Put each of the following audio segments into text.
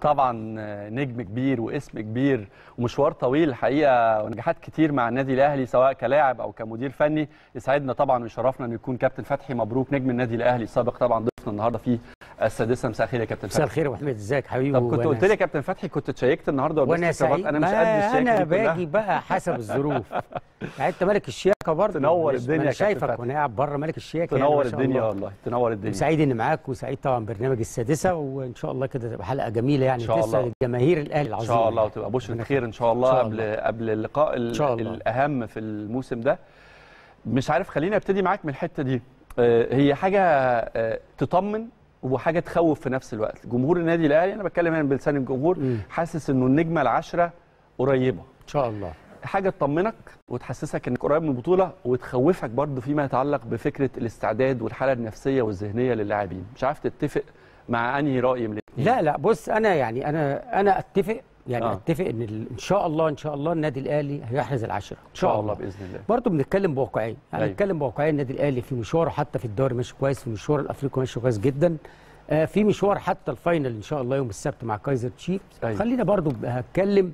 طبعا نجم كبير واسم كبير ومشوار طويل الحقيقه ونجاحات كتير مع النادي الاهلي سواء كلاعب او كمدير فني يسعدنا طبعا ويشرفنا ان يكون كابتن فتحي مبروك نجم النادي الاهلي السابق طبعا ضيفنا النهارده في السادسه مساء الخير يا كابتن مساء فتحي الخير يا ابو حميد ازيك حبيبي طب كنت وأنا- قلت لي يا كابتن فتحي كنت اتشيكت النهارده وانا ولبست الكرافات. سعيد انا مش ما قد الشياكه انا دي كلها. باجي بقى حسب الظروف يعني انت مالك الشياكه برضه تنور مش- الدنيا ما يا انا كابتن شايفك فتحي. وانا قاعد بره مالك الشياكه يعني تنور ما شاء الدنيا الله. والله تنور الدنيا وسعيد اني معاك وسعيد طبعا برنامج السادسه وان شاء الله كده تبقى حلقه جميله يعني إن شاء الله. تسعد جماهير الاهلي ان العظيم شاء الله يعني. وتبقى بشرة ربنا خير ان شاء الله إن شاء قبل الله. قبل اللقاء ال- إن شاء الله. الاهم في الموسم ده مش عارف خليني ابتدي معاك من الحته دي آه، هي حاجه آه، تطمن وحاجه تخوف في نفس الوقت جمهور النادي الاهلي انا بتكلم هنا بلسان الجمهور مم. حاسس انه النجمه العشره قريبه ان شاء الله حاجه تطمنك وتحسسك انك قريب من البطوله وتخوفك برضو فيما يتعلق بفكره الاستعداد والحاله النفسيه والذهنيه للاعبين مش عارف تتفق مع انهي راي من الاثنين لا لا بص انا يعني انا انا اتفق يعني آه. آه. اتفق ان ال- ان شاء الله ان شاء الله النادي الاهلي هيحرز العشره ان شاء الله باذن الله برضه بنتكلم بواقعيه يعني أيوة. نتكلم بواقعيه النادي الاهلي في مشواره حتى في الدوري ماشي كويس في مشوار الافريقي ماشي كويس جدا آه في مشوار حتى الفاينل ان شاء الله يوم السبت مع كايزر تشيفز أيوة. خلينا برضه هتكلم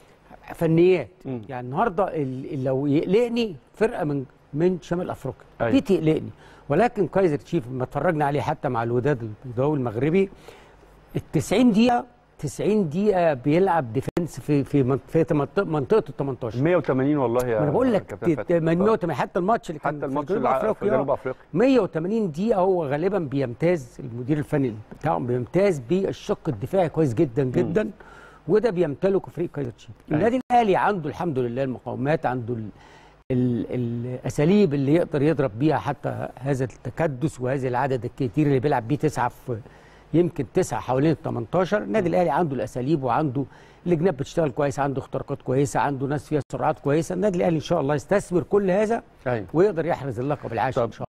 فنيات مم. يعني النهارده ال- ال- لو يقلقني فرقه من من شمال افريقيا أيوة. دي تقلقني ولكن كايزر تشيف لما اتفرجنا عليه حتى مع الوداد البيضاوي المغربي ال 90 دقيقه 90 دقيقه بيلعب ديفنس في في منط- في منطقه منطقه ال 18 180 والله يا ما انا بقول لك كابتن فتحي. من 180 حتى الماتش اللي كان حتى الماتش في جنوب اللي في افريقيا جنوب افريقيا 180 دقيقة هو غالبا بيمتاز المدير الفني بتاعهم بيمتاز بالشق الدفاعي كويس جدا جدا وده بيمتلكه فريق كايزر تشيف أيوة. النادي الاهلي عنده الحمد لله المقاومات عنده ال ال الاساليب اللي يقدر يضرب بيها حتى هذا التكدس وهذا العدد الكتير اللي بيلعب بيه تسعه في يمكن تسعه حوالين ال 18 النادي الاهلي عنده الاساليب وعنده الجناب بتشتغل كويس عنده اختراقات كويسه عنده ناس فيها سرعات كويسه النادي الاهلي ان شاء الله يستثمر كل هذا ايوه ويقدر يحرز اللقب العاشر طب ان شاء الله